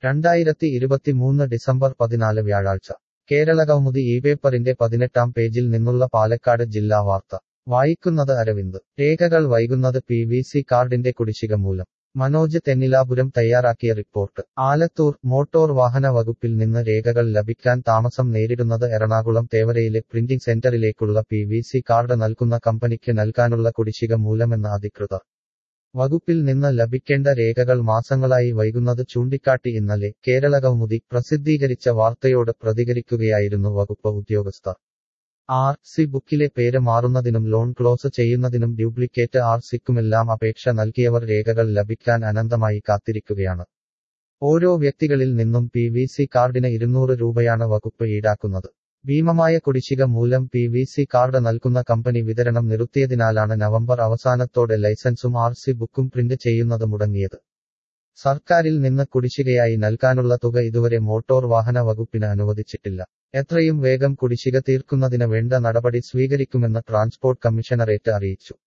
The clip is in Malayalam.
രണ്ടായിരത്തി ഇരുപത്തിമൂന്ന് ഡിസംബർ പതിനാല് വ്യാഴാഴ്ച കേരളകൗമുദി ഈ പേപ്പറിന്റെ പതിനെട്ടാം പേജിൽ നിന്നുള്ള പാലക്കാട് ജില്ലാ വാർത്ത വായിക്കുന്നത് അരവിന്ദ് രേഖകൾ വൈകുന്നത് പി വി സി കാർഡിന്റെ കുടിശ്ശിക മൂലം മനോജ് തെന്നിലാപുരം തയ്യാറാക്കിയ റിപ്പോർട്ട് ആലത്തൂർ മോട്ടോർ വാഹന വകുപ്പിൽ നിന്ന് രേഖകൾ ലഭിക്കാൻ താമസം നേരിടുന്നത് എറണാകുളം തേവരയിലെ പ്രിന്റിംഗ് സെന്ററിലേക്കുള്ള പി വി സി കാർഡ് നൽകുന്ന കമ്പനിക്ക് നൽകാനുള്ള കുടിശ്ശിക മൂലമെന്ന് അധികൃതർ വകുപ്പിൽ നിന്ന് ലഭിക്കേണ്ട രേഖകൾ മാസങ്ങളായി വൈകുന്നത് ചൂണ്ടിക്കാട്ടി ഇന്നലെ കേരളകൗമുദി പ്രസിദ്ധീകരിച്ച വാർത്തയോട് പ്രതികരിക്കുകയായിരുന്നു വകുപ്പ് ഉദ്യോഗസ്ഥർ ആർ സി ബുക്കിലെ പേര് മാറുന്നതിനും ലോൺ ക്ലോസ് ചെയ്യുന്നതിനും ഡ്യൂപ്ലിക്കേറ്റ് ആർ സിക്കുമെല്ലാം അപേക്ഷ നൽകിയവർ രേഖകൾ ലഭിക്കാൻ അനന്തമായി കാത്തിരിക്കുകയാണ് ഓരോ വ്യക്തികളിൽ നിന്നും പി വി സി കാർഡിന് ഇരുന്നൂറ് രൂപയാണ് വകുപ്പ് ഈടാക്കുന്നത് ഭീമമായ കുടിശ്ശിക മൂലം പി വി സി കാർഡ് നൽകുന്ന കമ്പനി വിതരണം നിർത്തിയതിനാലാണ് നവംബർ അവസാനത്തോടെ ലൈസൻസും ആർ സി ബുക്കും പ്രിന്റ് ചെയ്യുന്നത് മുടങ്ങിയത് സർക്കാരിൽ നിന്ന് കുടിശ്ശികയായി നൽകാനുള്ള തുക ഇതുവരെ മോട്ടോർ വാഹന വകുപ്പിന് അനുവദിച്ചിട്ടില്ല എത്രയും വേഗം കുടിശ്ശിക തീർക്കുന്നതിന് വേണ്ട നടപടി സ്വീകരിക്കുമെന്ന് ട്രാൻസ്പോർട്ട് കമ്മീഷണറേറ്റ് അറിയിച്ചു